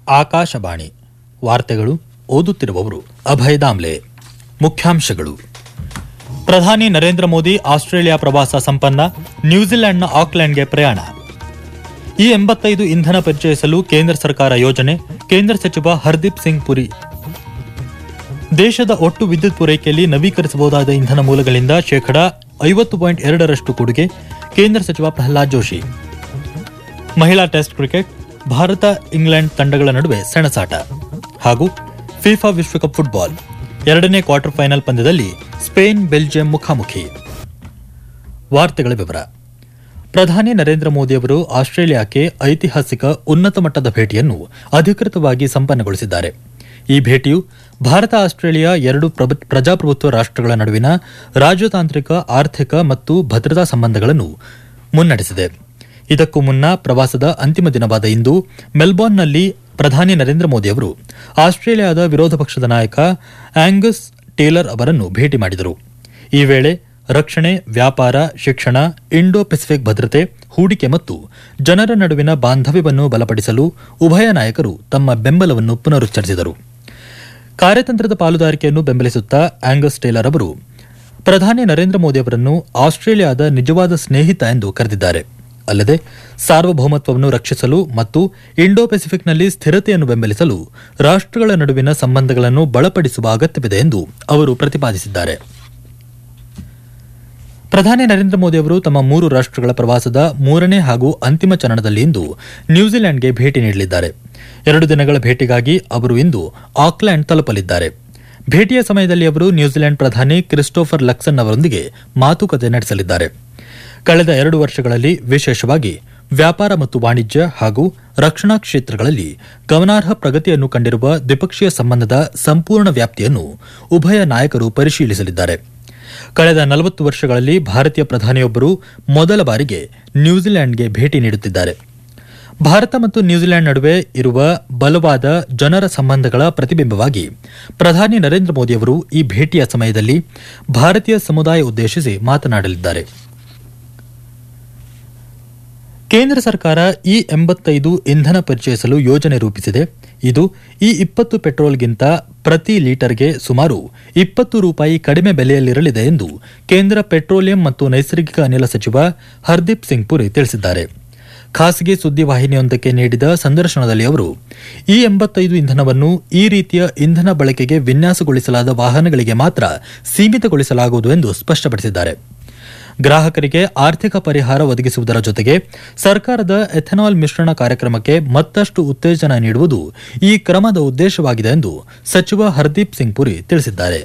ಆಕಾಶವಾಣಿ ವಾರ್ತೆಗಳು ಓದುತ್ತಿರುವವರು ಅಭಯ ದಾಮ್ಲೆ ಮುಖ್ಯಾಂಶಗಳು ಪ್ರಧಾನಿ ನರೇಂದ್ರ ಮೋದಿ ಆಸ್ಟ್ರೇಲಿಯಾ ಪ್ರವಾಸ ಸಂಪನ್ನ ನ್ಯೂಜಿಲೆಂಡ್ನ ಆಕ್ಲೆಂಡ್ಗೆ ಪ್ರಯಾಣ ಈ ಎಂಬತ್ತೈದು ಇಂಧನ ಪರಿಚಯಿಸಲು ಕೇಂದ್ರ ಸರ್ಕಾರ ಯೋಜನೆ ಕೇಂದ್ರ ಸಚಿವ ಹರ್ದೀಪ್ ಸಿಂಗ್ ಪುರಿ ದೇಶದ ಒಟ್ಟು ವಿದ್ಯುತ್ ಪೂರೈಕೆಯಲ್ಲಿ ನವೀಕರಿಸಬಹುದಾದ ಇಂಧನ ಮೂಲಗಳಿಂದ ಶೇಕಡಾ ಐವತ್ತು ಪಾಯಿಂಟ್ ಎರಡರಷ್ಟು ಕೊಡುಗೆ ಕೇಂದ್ರ ಸಚಿವ ಪ್ರಹ್ಲಾದ್ ಜೋಶಿ ಮಹಿಳಾ ಟೆಸ್ಟ್ ಕ್ರಿಕೆಟ್ ಭಾರತ ಇಂಗ್ಲೆಂಡ್ ತಂಡಗಳ ನಡುವೆ ಸೆಣಸಾಟ ಹಾಗೂ ಫಿಫಾ ವಿಶ್ವಕಪ್ ಫುಟ್ಬಾಲ್ ಎರಡನೇ ಕ್ವಾರ್ಟರ್ ಫೈನಲ್ ಪಂದ್ಯದಲ್ಲಿ ಸ್ಪೇನ್ ಬೆಲ್ಜಿಯಂ ಮುಖಾಮುಖಿ ವಾರ್ತೆಗಳ ವಿವರ ಪ್ರಧಾನಿ ನರೇಂದ್ರ ಮೋದಿ ಅವರು ಆಸ್ಟ್ರೇಲಿಯಾಕ್ಕೆ ಐತಿಹಾಸಿಕ ಉನ್ನತ ಮಟ್ಟದ ಭೇಟಿಯನ್ನು ಅಧಿಕೃತವಾಗಿ ಸಂಪನ್ನಗೊಳಿಸಿದ್ದಾರೆ ಈ ಭೇಟಿಯು ಭಾರತ ಆಸ್ಟ್ರೇಲಿಯಾ ಎರಡು ಪ್ರಭು- ಪ್ರಜಾಪ್ರಭುತ್ವ ರಾಷ್ಟ್ರಗಳ ನಡುವಿನ ರಾಜತಾಂತ್ರಿಕ ಆರ್ಥಿಕ ಮತ್ತು ಭದ್ರತಾ ಸಂಬಂಧಗಳನ್ನು ಮುನ್ನಡೆಸಿದೆ ಇದಕ್ಕೂ ಮುನ್ನ ಪ್ರವಾಸದ ಅಂತಿಮ ದಿನವಾದ ಇಂದು ಮೆಲ್ಬೋರ್ನ್ನಲ್ಲಿ ಪ್ರಧಾನಿ ನರೇಂದ್ರ ಮೋದಿ ಅವರು ಆಸ್ಟ್ರೇಲಿಯಾದ ವಿರೋಧ ಪಕ್ಷದ ನಾಯಕ ಆಂಗಸ್ ಟೇಲರ್ ಅವರನ್ನು ಭೇಟಿ ಮಾಡಿದರು ಈ ವೇಳೆ ರಕ್ಷಣೆ ವ್ಯಾಪಾರ ಶಿಕ್ಷಣ ಇಂಡೋ ಪೆಸಿಫಿಕ್ ಭದ್ರತೆ ಹೂಡಿಕೆ ಮತ್ತು ಜನರ ನಡುವಿನ ಬಾಂಧವ್ಯವನ್ನು ಬಲಪಡಿಸಲು ಉಭಯ ನಾಯಕರು ತಮ್ಮ ಬೆಂಬಲವನ್ನು ಪುನರುಚ್ಚರಿಸಿದರು ಕಾರ್ಯತಂತ್ರದ ಪಾಲುದಾರಿಕೆಯನ್ನು ಬೆಂಬಲಿಸುತ್ತಾ ಆಂಗಸ್ ಟೇಲರ್ ಅವರು ಪ್ರಧಾನಿ ನರೇಂದ್ರ ಮೋದಿ ಅವರನ್ನು ಆಸ್ಟ್ರೇಲಿಯಾದ ನಿಜವಾದ ಸ್ನೇಹಿತ ಎಂದು ಕರೆದಿದ್ದಾರೆ ಅಲ್ಲದೆ ಸಾರ್ವಭೌಮತ್ವವನ್ನು ರಕ್ಷಿಸಲು ಮತ್ತು ಇಂಡೋ ಪೆಸಿಫಿಕ್ನಲ್ಲಿ ಸ್ಥಿರತೆಯನ್ನು ಬೆಂಬಲಿಸಲು ರಾಷ್ಟ್ರಗಳ ನಡುವಿನ ಸಂಬಂಧಗಳನ್ನು ಬಲಪಡಿಸುವ ಅಗತ್ಯವಿದೆ ಎಂದು ಅವರು ಪ್ರತಿಪಾದಿಸಿದ್ದಾರೆ ಪ್ರಧಾನಿ ನರೇಂದ್ರ ಮೋದಿ ಅವರು ತಮ್ಮ ಮೂರು ರಾಷ್ಟ್ರಗಳ ಪ್ರವಾಸದ ಮೂರನೇ ಹಾಗೂ ಅಂತಿಮ ಚರಣದಲ್ಲಿ ಇಂದು ನ್ಯೂಜಿಲೆಂಡ್ಗೆ ಭೇಟಿ ನೀಡಲಿದ್ದಾರೆ ಎರಡು ದಿನಗಳ ಭೇಟಿಗಾಗಿ ಅವರು ಇಂದು ಆಕ್ಲೆಂಡ್ ತಲುಪಲಿದ್ದಾರೆ ಭೇಟಿಯ ಸಮಯದಲ್ಲಿ ಅವರು ನ್ಯೂಜಿಲೆಂಡ್ ಪ್ರಧಾನಿ ಕ್ರಿಸ್ಟೋಫರ್ ಲಕ್ಸನ್ ಅವರೊಂದಿಗೆ ಮಾತುಕತೆ ನಡೆಸಲಿದ್ದಾರೆ ಕಳೆದ ಎರಡು ವರ್ಷಗಳಲ್ಲಿ ವಿಶೇಷವಾಗಿ ವ್ಯಾಪಾರ ಮತ್ತು ವಾಣಿಜ್ಯ ಹಾಗೂ ರಕ್ಷಣಾ ಕ್ಷೇತ್ರಗಳಲ್ಲಿ ಗಮನಾರ್ಹ ಪ್ರಗತಿಯನ್ನು ಕಂಡಿರುವ ದ್ವಿಪಕ್ಷೀಯ ಸಂಬಂಧದ ಸಂಪೂರ್ಣ ವ್ಯಾಪ್ತಿಯನ್ನು ಉಭಯ ನಾಯಕರು ಪರಿಶೀಲಿಸಲಿದ್ದಾರೆ ಕಳೆದ ನಲವತ್ತು ವರ್ಷಗಳಲ್ಲಿ ಭಾರತೀಯ ಪ್ರಧಾನಿಯೊಬ್ಬರು ಮೊದಲ ಬಾರಿಗೆ ನ್ಯೂಜಿಲೆಂಡ್ಗೆ ಭೇಟಿ ನೀಡುತ್ತಿದ್ದಾರೆ ಭಾರತ ಮತ್ತು ನ್ಯೂಜಿಲೆಂಡ್ ನಡುವೆ ಇರುವ ಬಲವಾದ ಜನರ ಸಂಬಂಧಗಳ ಪ್ರತಿಬಿಂಬವಾಗಿ ಪ್ರಧಾನಿ ನರೇಂದ್ರ ಮೋದಿ ಅವರು ಈ ಭೇಟಿಯ ಸಮಯದಲ್ಲಿ ಭಾರತೀಯ ಸಮುದಾಯ ಉದ್ದೇಶಿಸಿ ಮಾತನಾಡಲಿದ್ದಾರೆ ಕೇಂದ್ರ ಸರ್ಕಾರ ಈ ಎಂಬತ್ತೈದು ಇಂಧನ ಪರಿಚಯಿಸಲು ಯೋಜನೆ ರೂಪಿಸಿದೆ ಇದು ಈ ಇಪ್ಪತ್ತು ಪೆಟ್ರೋಲ್ಗಿಂತ ಪ್ರತಿ ಲೀಟರ್ಗೆ ಸುಮಾರು ಇಪ್ಪತ್ತು ರೂಪಾಯಿ ಕಡಿಮೆ ಬೆಲೆಯಲ್ಲಿರಲಿದೆ ಎಂದು ಕೇಂದ್ರ ಪೆಟ್ರೋಲಿಯಂ ಮತ್ತು ನೈಸರ್ಗಿಕ ಅನಿಲ ಸಚಿವ ಹರ್ದೀಪ್ ಸಿಂಗ್ ಪುರಿ ತಿಳಿಸಿದ್ದಾರೆ ಖಾಸಗಿ ಸುದ್ದಿವಾಹಿನಿಯೊಂದಕ್ಕೆ ನೀಡಿದ ಸಂದರ್ಶನದಲ್ಲಿ ಅವರು ಈ ಎಂಬತ್ತೈದು ಇಂಧನವನ್ನು ಈ ರೀತಿಯ ಇಂಧನ ಬಳಕೆಗೆ ವಿನ್ಯಾಸಗೊಳಿಸಲಾದ ವಾಹನಗಳಿಗೆ ಮಾತ್ರ ಸೀಮಿತಗೊಳಿಸಲಾಗುವುದು ಎಂದು ಸ್ಪಷ್ಟಪಡಿಸಿದ್ದಾರೆ ಗ್ರಾಹಕರಿಗೆ ಆರ್ಥಿಕ ಪರಿಹಾರ ಒದಗಿಸುವುದರ ಜೊತೆಗೆ ಸರ್ಕಾರದ ಎಥೆನಾಲ್ ಮಿಶ್ರಣ ಕಾರ್ಯಕ್ರಮಕ್ಕೆ ಮತ್ತಷ್ಟು ಉತ್ತೇಜನ ನೀಡುವುದು ಈ ಕ್ರಮದ ಉದ್ದೇಶವಾಗಿದೆ ಎಂದು ಸಚಿವ ಹರ್ದೀಪ್ ಸಿಂಗ್ ಪುರಿ ತಿಳಿಸಿದ್ದಾರೆ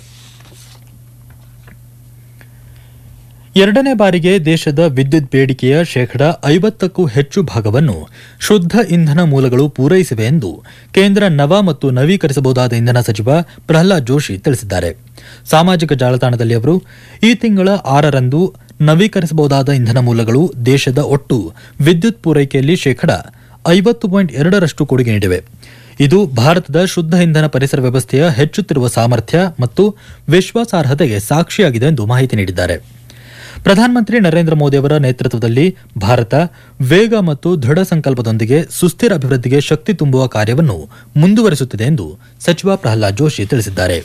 ಎರಡನೇ ಬಾರಿಗೆ ದೇಶದ ವಿದ್ಯುತ್ ಬೇಡಿಕೆಯ ಶೇಕಡಾ ಐವತ್ತಕ್ಕೂ ಹೆಚ್ಚು ಭಾಗವನ್ನು ಶುದ್ಧ ಇಂಧನ ಮೂಲಗಳು ಪೂರೈಸಿವೆ ಎಂದು ಕೇಂದ್ರ ನವ ಮತ್ತು ನವೀಕರಿಸಬಹುದಾದ ಇಂಧನ ಸಚಿವ ಪ್ರಹ್ಲಾದ್ ಜೋಶಿ ತಿಳಿಸಿದ್ದಾರೆ ಸಾಮಾಜಿಕ ಜಾಲತಾಣದಲ್ಲಿ ಅವರು ಈ ತಿಂಗಳ ಆರರಂದು ನವೀಕರಿಸಬಹುದಾದ ಇಂಧನ ಮೂಲಗಳು ದೇಶದ ಒಟ್ಟು ವಿದ್ಯುತ್ ಪೂರೈಕೆಯಲ್ಲಿ ಶೇಕಡಾ ಐವತ್ತು ಪಾಯಿಂಟ್ ಎರಡರಷ್ಟು ಕೊಡುಗೆ ನೀಡಿವೆ ಇದು ಭಾರತದ ಶುದ್ಧ ಇಂಧನ ಪರಿಸರ ವ್ಯವಸ್ಥೆಯ ಹೆಚ್ಚುತ್ತಿರುವ ಸಾಮರ್ಥ್ಯ ಮತ್ತು ವಿಶ್ವಾಸಾರ್ಹತೆಗೆ ಸಾಕ್ಷಿಯಾಗಿದೆ ಎಂದು ಮಾಹಿತಿ ನೀಡಿದ್ದಾರೆ ಪ್ರಧಾನಮಂತ್ರಿ ನರೇಂದ್ರ ಮೋದಿ ಅವರ ನೇತೃತ್ವದಲ್ಲಿ ಭಾರತ ವೇಗ ಮತ್ತು ದೃಢ ಸಂಕಲ್ಪದೊಂದಿಗೆ ಸುಸ್ಥಿರ ಅಭಿವೃದ್ಧಿಗೆ ಶಕ್ತಿ ತುಂಬುವ ಕಾರ್ಯವನ್ನು ಮುಂದುವರಿಸುತ್ತಿದೆ ಎಂದು ಸಚಿವ ಪ್ರಹ್ಲಾದ್ ಜೋಶಿ ತಿಳಿಸಿದ್ದಾರೆ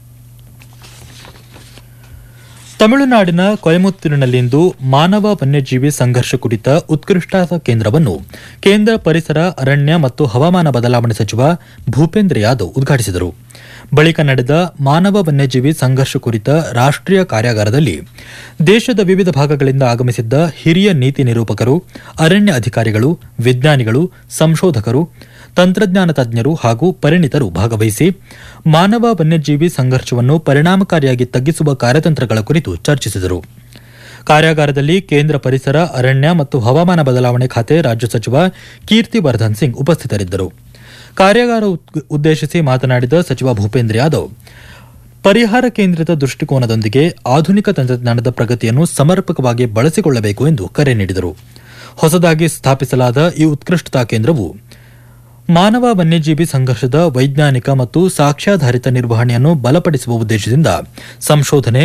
ತಮಿಳುನಾಡಿನ ಕೊಯಮತ್ತೂರಿನಲ್ಲಿಂದು ಮಾನವ ವನ್ಯಜೀವಿ ಸಂಘರ್ಷ ಕುರಿತ ಉತ್ಕೃಷ್ಟ ಕೇಂದ್ರವನ್ನು ಕೇಂದ್ರ ಪರಿಸರ ಅರಣ್ಯ ಮತ್ತು ಹವಾಮಾನ ಬದಲಾವಣೆ ಸಚಿವ ಭೂಪೇಂದ್ರ ಯಾದವ್ ಉದ್ಘಾಟಿಸಿದರು ಬಳಿಕ ನಡೆದ ಮಾನವ ವನ್ಯಜೀವಿ ಸಂಘರ್ಷ ಕುರಿತ ರಾಷ್ಟ್ರೀಯ ಕಾರ್ಯಾಗಾರದಲ್ಲಿ ದೇಶದ ವಿವಿಧ ಭಾಗಗಳಿಂದ ಆಗಮಿಸಿದ್ದ ಹಿರಿಯ ನೀತಿ ನಿರೂಪಕರು ಅರಣ್ಯ ಅಧಿಕಾರಿಗಳು ವಿಜ್ಞಾನಿಗಳು ಸಂಶೋಧಕರು ತಂತ್ರಜ್ಞಾನ ತಜ್ಞರು ಹಾಗೂ ಪರಿಣಿತರು ಭಾಗವಹಿಸಿ ಮಾನವ ವನ್ಯಜೀವಿ ಸಂಘರ್ಷವನ್ನು ಪರಿಣಾಮಕಾರಿಯಾಗಿ ತಗ್ಗಿಸುವ ಕಾರ್ಯತಂತ್ರಗಳ ಕುರಿತು ಚರ್ಚಿಸಿದರು ಕಾರ್ಯಾಗಾರದಲ್ಲಿ ಕೇಂದ್ರ ಪರಿಸರ ಅರಣ್ಯ ಮತ್ತು ಹವಾಮಾನ ಬದಲಾವಣೆ ಖಾತೆ ರಾಜ್ಯ ಸಚಿವ ಕೀರ್ತಿವರ್ಧನ್ ಸಿಂಗ್ ಉಪಸ್ಥಿತರಿದ್ದರು ಕಾರ್ಯಾಗಾರ ಉದ್- ಉದ್ದೇಶಿಸಿ ಮಾತನಾಡಿದ ಸಚಿವ ಭೂಪೇಂದ್ರ ಯಾದವ್ ಪರಿಹಾರ ಕೇಂದ್ರಿತ ದೃಷ್ಟಿಕೋನದೊಂದಿಗೆ ಆಧುನಿಕ ತಂತ್ರಜ್ಞಾನದ ಪ್ರಗತಿಯನ್ನು ಸಮರ್ಪಕವಾಗಿ ಬಳಸಿಕೊಳ್ಳಬೇಕು ಎಂದು ಕರೆ ನೀಡಿದರು ಹೊಸದಾಗಿ ಸ್ಥಾಪಿಸಲಾದ ಈ ಉತ್ಕೃಷ್ಟತಾ ಕೇಂದ್ರವು ಮಾನವ ವನ್ಯಜೀವಿ ಸಂಘರ್ಷದ ವೈಜ್ಞಾನಿಕ ಮತ್ತು ಸಾಕ್ಷ್ಯಾಧಾರಿತ ನಿರ್ವಹಣೆಯನ್ನು ಬಲಪಡಿಸುವ ಉದ್ದೇಶದಿಂದ ಸಂಶೋಧನೆ